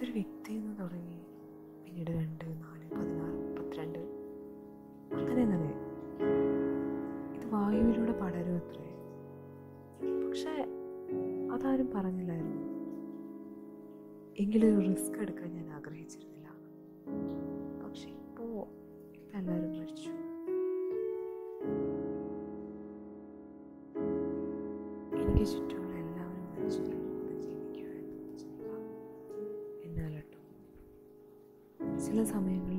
ഇതൊരു വ്യക്തി എന്ന് തുടങ്ങി പിന്നീട് രണ്ട് നാല് പതിനാറ് മുപ്പത്തിരണ്ട് അങ്ങനെ അങ്ങനെ ഇത് വായുവിലൂടെ പടരും അത്രേ പക്ഷേ അതാരും പറഞ്ഞില്ലായിരുന്നു എങ്കിലും ഒരു റിസ്ക് എടുക്കാൻ ഞാൻ ആഗ്രഹിച്ചിരുന്നില്ല പക്ഷെ ഇപ്പോൾ ഇപ്പം എല്ലാവരും മരിച്ചു എനിക്ക് ചുറ്റുമുള്ള എല്ലാവരും മരിച്ചു ഞാനൊന്ന് ജീവിക്കുക എന്നുള്ള ചിന്ത എന്നാലട്ടോ ചില സമയങ്ങളിൽ